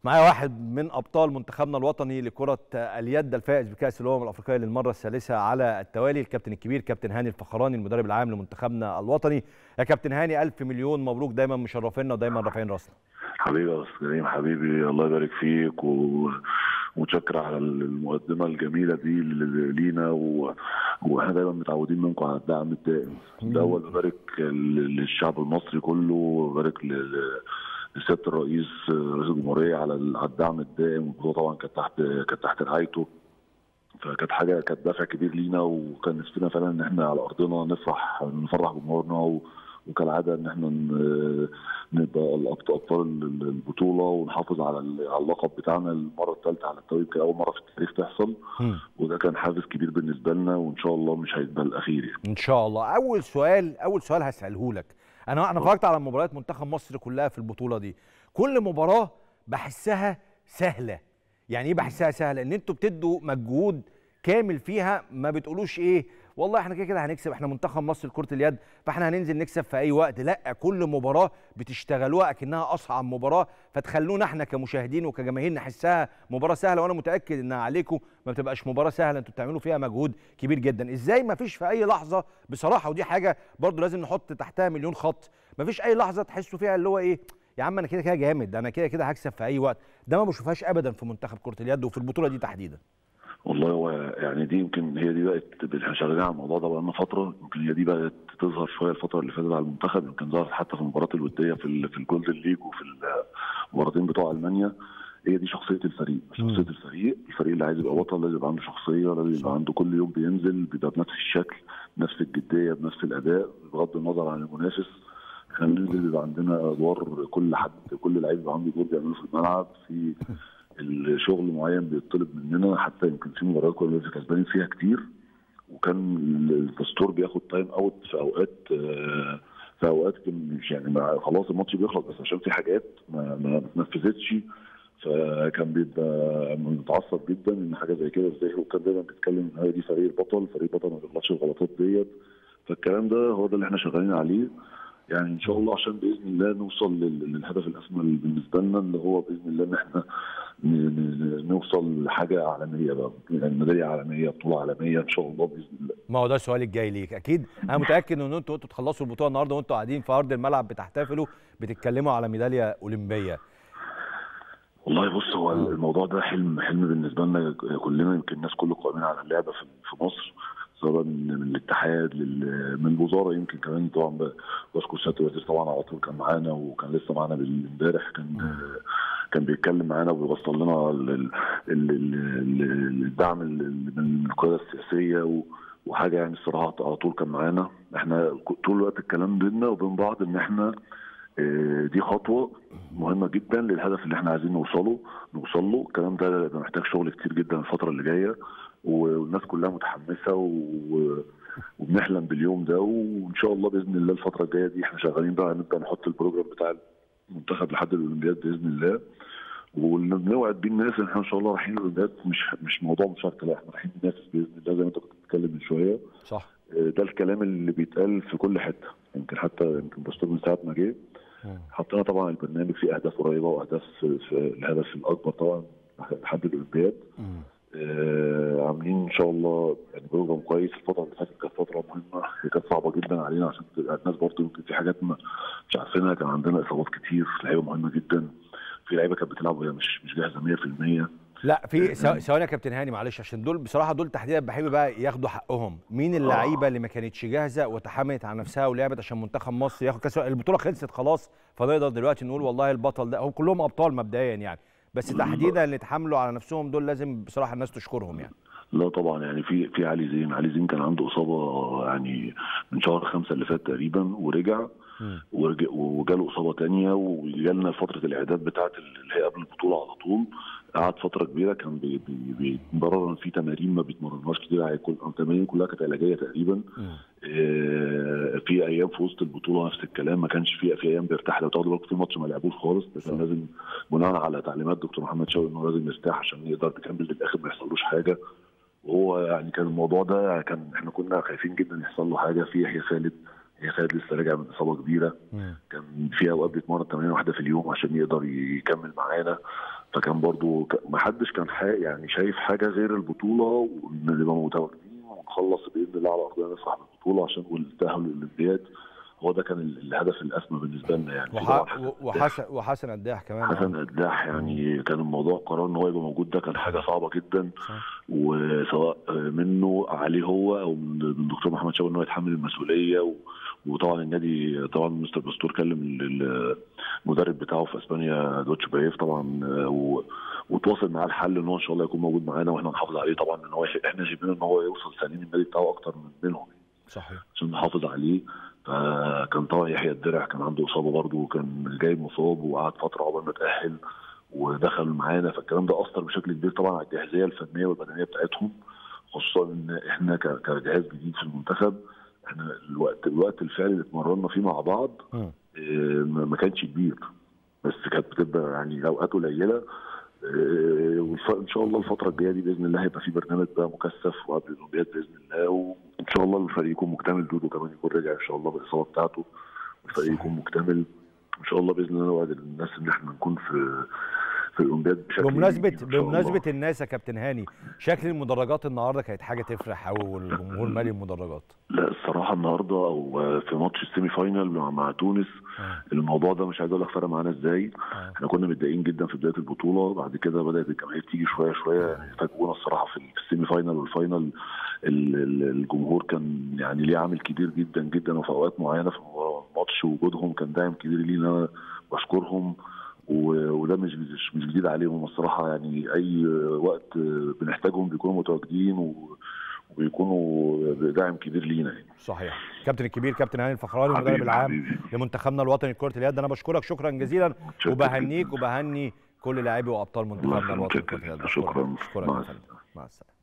معايا واحد من ابطال منتخبنا الوطني لكره اليد الفائز بكاس الامم الافريقيه للمره الثالثه على التوالي الكابتن الكبير كابتن هاني الفخراني المدرب العام لمنتخبنا الوطني يا كابتن هاني الف مليون مبروك دايما مشرفينا ودايما رافعين راسنا حبيبي يا استاذ كريم حبيبي الله يبارك فيك و... ومتشكر على المقدمه الجميله دي لينا و... واحنا دايما متعودين منكم على الدعم الدائم الاول ببارك للشعب المصري كله وببارك ل... لسياده الرئيس رئيس الجمهوريه على الدعم الدائم البطوله طبعا كانت تحت كانت تحت رعايته فكانت حاجه كانت دافع كبير لينا وكان نفسنا فعلا ان احنا على ارضنا نفرح نفرح جمهورنا و... وكالعاده ان احنا نبقى ابطال البطوله ونحافظ على على اللقب بتاعنا المره الثالثه على التوالي كان اول مره في التاريخ تحصل وده كان حافز كبير بالنسبه لنا وان شاء الله مش هيبقى الاخير يعني. ان شاء الله اول سؤال اول سؤال هساله لك انا انا اتفرجت على مباريات منتخب مصر كلها في البطوله دي كل مباراه بحسها سهله يعني ايه بحسها سهله ان انتوا بتدوا مجهود كامل فيها ما بتقولوش ايه والله احنا كده كده هنكسب احنا منتخب مصر لكره اليد فاحنا هننزل نكسب في اي وقت لا كل مباراه بتشتغلوها اكنها اصعب مباراه فتخلونا احنا كمشاهدين وكجماهير نحسها مباراه سهله وانا متاكد انها عليكم ما بتبقاش مباراه سهله انتوا بتعملوا فيها مجهود كبير جدا ازاي ما فيش في اي لحظه بصراحه ودي حاجه برضو لازم نحط تحتها مليون خط ما فيش اي لحظه تحسوا فيها اللي هو ايه يا عم انا كده كده جامد انا كده كده هكسب في اي وقت ده ما بشوفهاش ابدا في منتخب كره اليد وفي البطوله دي تحديدا والله هو يعني دي يمكن هي دي بقت احنا شغالين على الموضوع ده بقالنا فتره يمكن هي دي بقت تظهر شويه الفتره اللي فاتت على المنتخب يمكن ظهرت حتى في المباريات الوديه في في الجولدن ليج وفي المباراتين بتوع المانيا هي دي شخصيه الفريق شخصيه الفريق الفريق اللي عايز يبقى بطل لازم يبقى عنده شخصيه لازم يبقى عنده كل يوم بينزل بيبقى بنفس الشكل بنفس الجديه بنفس الاداء بغض النظر عن المنافس احنا بننزل بيبقى عندنا ادوار كل حد كل لعيب بيبقى عنده دور بيعمله في الملعب في الشغل معين بيطلب مننا حتى يمكن في مباريات كنا لسه كسبانين فيها كتير وكان الدستور بياخد تايم اوت في اوقات في اوقات مش يعني خلاص الماتش بيخلص بس عشان في حاجات ما ما اتنفذتش فكان بيبقى متعصب جدا ان حاجه زي كده ازاي وكان دايما بيتكلم هي دي فريق البطل فريق البطل ما بيغلطش الغلطات ديت فالكلام ده هو ده اللي احنا شغالين عليه يعني ان شاء الله عشان باذن الله نوصل للهدف الاسمى بالنسبه لنا اللي هو باذن الله ان احنا نوصل لحاجه عالميه بقى يعني ميداليه عالميه بطوله عالميه ان شاء الله باذن الله ما هو ده السؤال الجاي ليك اكيد انا متاكد ان انتوا انتوا تخلصوا البطوله النهارده وانتوا قاعدين في ارض الملعب بتحتفلوا بتتكلموا على ميداليه اولمبيه والله بص هو الموضوع ده حلم حلم بالنسبه لنا كلنا يمكن الناس كله قائمين على اللعبه في مصر سواء من الاتحاد من الوزاره يمكن كمان طبعا بشكر سياده الوزير طبعا على طول كان معانا وكان لسه معانا امبارح كان كان بيتكلم معانا وبيوصل لنا الدعم من القياده السياسيه وحاجه يعني الصراحه على طول كان معانا احنا طول الوقت الكلام بينا وبين بعض ان احنا دي خطوه مهمه جدا للهدف اللي احنا عايزين نوصله نوصل له الكلام ده محتاج شغل كتير جدا الفتره اللي جايه والناس كلها متحمسه و... وبنحلم باليوم ده وان شاء الله باذن الله الفتره الجايه دي احنا شغالين بقى نبدا نحط البروجرام بتاع المنتخب لحد الاولمبياد باذن الله ونوعد بيه الناس ان احنا ان شاء الله رايحين الاولمبياد مش مش موضوع مشاركه لا احنا رايحين ننافس باذن الله زي ما انت كنت بتتكلم من شويه صح ده الكلام اللي بيتقال في كل حته يمكن حتى يمكن بوستر من ساعه ما جه حطينا طبعا البرنامج فيه اهداف قريبه واهداف في الهدف الاكبر طبعا لحد الاولمبياد آه عاملين ان شاء الله يعني بروجرام كويس الفتره اللي فاتت كانت فتره مهمه هي كانت صعبه جدا علينا عشان الناس برضه يمكن في حاجات ما مش عارفينها كان عندنا اصابات كتير لعيبه مهمه جدا في لعيبه كانت بتلعب وهي مش مش جاهزه 100% لا في ثواني يا كابتن هاني معلش عشان دول بصراحه دول تحديدا بحب بقى ياخدوا حقهم مين اللعيبه اللي ما كانتش جاهزه وتحملت على نفسها ولعبت عشان منتخب مصر ياخد كاس البطوله خلصت خلاص فنقدر دلوقتي نقول والله البطل ده هم كلهم ابطال مبدئيا يعني بس تحديدا اللي اتحملوا على نفسهم دول لازم بصراحه الناس تشكرهم يعني لا طبعا يعني في في علي زين علي زين كان عنده اصابه يعني من شهر خمسة اللي فات تقريبا ورجع ورجع وجاله اصابه ثانيه وجالنا فتره الاعداد بتاعه اللي هي قبل البطوله على طول قعد فتره كبيره كان بيتمرن في تمارين ما بيتمرنهاش كتير كل التمارين كلها كانت علاجيه تقريبا آه في ايام في وسط البطوله نفس الكلام ما كانش في في ايام بيرتاح لو تاخدوا بالكم في ماتش ما لعبوش خالص بس لازم بناء على تعليمات دكتور محمد شوقي انه لازم يرتاح عشان يقدر يكمل للاخر ما يحصلوش حاجه وهو يعني كان الموضوع ده كان احنا كنا خايفين جدا يحصل له حاجه في يحيى خالد يحيى خالد لسه راجع من اصابه كبيره كان في اوقات بيتمرن تمارين واحده في اليوم عشان يقدر يكمل معانا فكان برضو ك- ما حدش كان حا يعني شايف حاجه غير البطوله وان نبقى متواجدين ونخلص باذن الله على ارضنا نفرح بالبطوله عشان والتاهل للاولمبياد هو ده كان ال- الهدف الاسمى بالنسبه لنا يعني في طبعاً وح... حسن وحسن وحسن قداح كمان حسن قداح يعني كان الموضوع قرار ان هو يبقى موجود ده كان حاجه صعبه جدا صح. وسواء منه عليه هو او من من الدكتور محمد شاوي ان هو يتحمل المسؤوليه و... وطبعا النادي طبعا مستر باستور كلم ال- ال- المدرب بتاعه في اسبانيا دوتش بايف طبعا آه، و... وتواصل معاه الحل ان هو ان شاء الله يكون موجود معانا واحنا نحافظ عليه طبعا ان هو احنا شايفين ان هو يوصل سليم النادي بتاعه اكتر من منهم صحيح عشان نحافظ عليه فكان طبعا يحيى الدرع كان عنده اصابه برضه وكان جاي مصاب وقعد فتره عقبال ما تاهل ودخل معانا فالكلام ده اثر بشكل كبير طبعا على الجاهزيه الفنيه والبدنيه بتاعتهم خصوصا ان احنا ك- كجهاز جديد في المنتخب احنا الوقت الوقت الفعلي اللي اتمرنا فيه مع بعض مم. آه، ما ما كانش كبير بس كانت بتبقى يعني اوقات قليله آه، والف- ان شاء الله الفتره الجايه دي باذن الله هيبقى في برنامج بقى مكثف وقبل الاولمبياد باذن الله وان شاء الله الفريق يكون مكتمل دودو كمان يكون رجع ان شاء الله بالاصابه بتاعته والفريق صحيح. يكون مكتمل ان شاء الله باذن الله نوعد الناس ان احنا نكون في في الاولمبياد بشكل بمناسبة إيجابي إن شاء الله. بمناسبة الناس يا كابتن هاني شكل المدرجات النهارده كانت حاجة تفرح قوي والجمهور مالي المدرجات لا الصراحه النهارده او في ماتش السيمي فاينال مع, مع تونس آه. الموضوع ده مش عايز اقول لك فرق معانا ازاي آه. احنا كنا متضايقين جدا في بدايه البطوله بعد كده بدات الجماهير تيجي شويه شويه يعني فاجئونا الصراحه في في السيمي فاينال والفاينال ال- ال- الجمهور كان يعني ليه عامل كبير جدا جدا وفي اوقات معينه في الماتش وجودهم كان داعم كبير لينا انا بشكرهم و- وده مش مش مش جديد عليهم الصراحه يعني اي وقت بنحتاجهم بيكونوا متواجدين و- وبيكونوا داعم كبير لينا يعني صحيح كابتن الكبير كابتن هاني الفخراني المدرب حبيبي- العام حبيبي. لمنتخبنا الوطني لكرة اليد انا بشكرك شكرا جزيلا متشكر وبهنيك جداً. وبهني كل لاعبي وابطال الله منتخبنا يخليك. الوطني لكرة اليد شكراً. شكرا مع يا فندم. مع السلامة